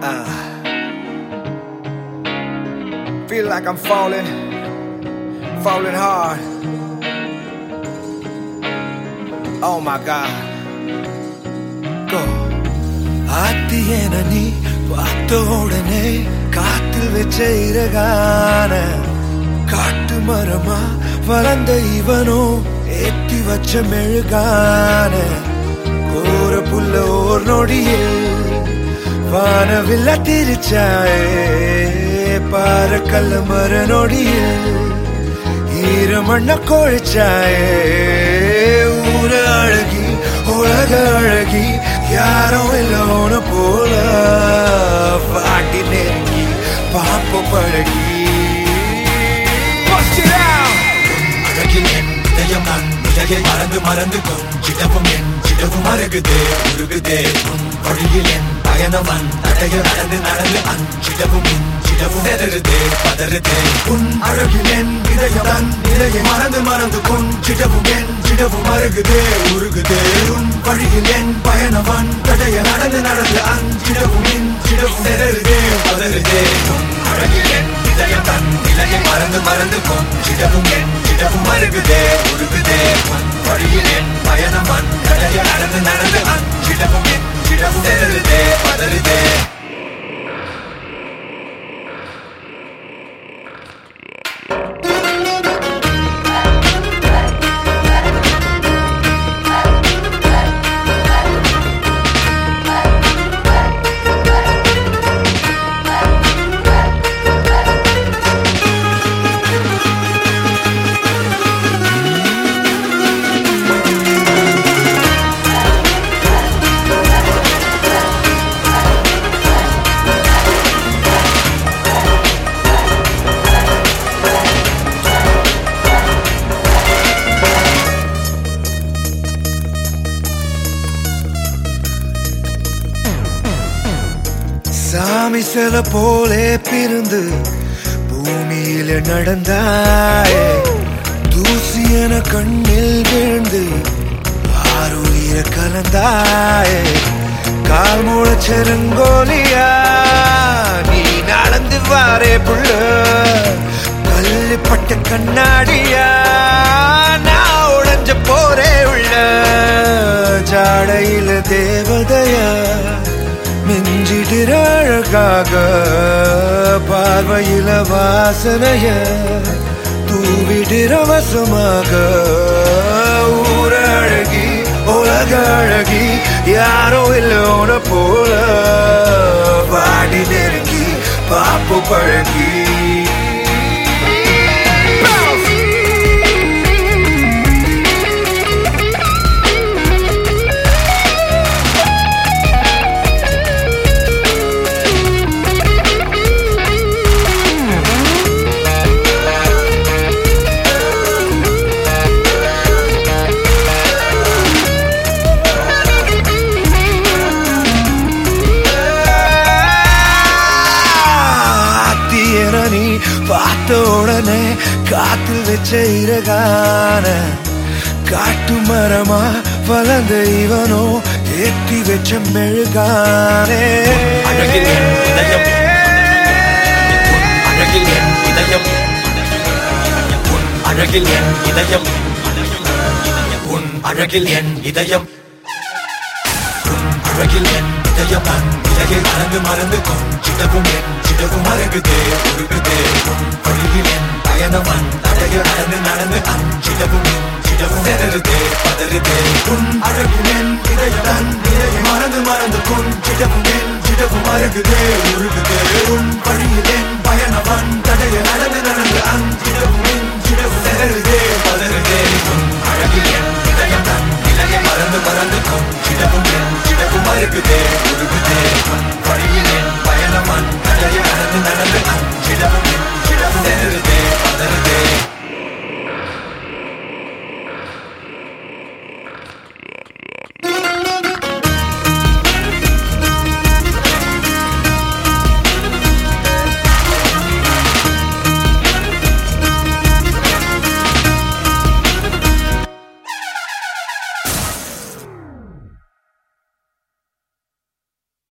Uh, feel like I'm falling, falling hard. Oh my God. Go. ஆத்தியன நீ பார்த்த உடனே காத்தில் வச்ச இறகான காட்டு மரமா வளர்ந்த இவனோ ஏத்தி வச்ச மெழுகான கோர புல்ல ஓர் நொடியில் வானவில்ல திரிச்சாயே பாறக்கல்ல மர நொடியில் ஈரமண்ண கொழிச்சாயே ஊர அழகி உலக அழகி யாரும் இல்லோன போல பாட்டி நெருங்கி பாப்ப பழகி Bust it out! அழகில் என் இதயம் நான் நிலையை மறந்து மறந்து கொஞ்சிடவும் என் சிடவும் அருகுதே உருகுதே உன் வழியில் என் பயணவன் தடைய நடந்து நடந்து அஞ்சிடவும் இஞ்சிடவும் நெருதே பதறுதே உன் அழகில் என் இதயம் தன் நிலையை மறந்து மறந்து கொஞ்சிடவும் என் சிடவும் அருகுதே உருகுதே உன் வழியில் என் பயணவன் தடைய நடந்து நடந்து அஞ்சிடவும் இஞ்சிடவும் நெருதே பதறுதே உன் அழகில் என் இதயம் தன் நிலையை மறந்து மறந்து கொஞ்சிடவும் என் சிடவும் அருகுதே உருகுதே உன் வழியில் என் பயணவன் தடைய நடந்து நடந்து அஞ்சிடவும் இஞ்சிடவும் நெருதே பதறுதே சாமி சில போலே பிறந்து பூமியில நடந்தாயே தூசி என கண்ணில் விழுந்து ஆறுயிர கலந்தாயே கால் முளைச்செருங்கோலியா நீ நடந்து வாரே புள்ள கல்லுப்பட்ட கண்ணாடியா நான் உடைஞ்ச போரே உள்ள ஜாடையில தேவதையா மிஞ்சிடிற அழகாக பார்வையில வாசனைய தூவிடிற வசமாக ஊர அழகி உலக அழகி யாரோ இல்லோன போல பாடி நெருங்கி பாப்பு பழகி ஆத்தியன நீ பார்த்த உடனே காத்தில் வச்ச இறகான காட்டு மரமா வளர்ந்த இவனோ ஏத்தி வச்ச மெழுகானே அழகில் என் இதயம். அழகில் என் இதயம் உன் அழகில் என் இதயம் உன் அழகில் என் இதயம் உன் அழகில் என் இதயம் நான் இலகை மறந்து மறந்து கொஞ்சிடவும் என் சிடவும் அருகுதே உருகுதே உன் வழியில் என் பயணவன் தடைய நடந்து நடந்து அஞ்சிடவும் இஞ்சிடவும் நெருதே பதறுதே உன் அழகில் என் இதயம் தன் நிலையை மறந்து மறந்து கொஞ்சிடவும் என் சிடவும் அருகுதே உருகுதே உன் வழியில் என் பயணவன் தடைய நடந்து நடந்து அஞ்சிடவும் இஞ்சிடவும் நெருதே பதறுதே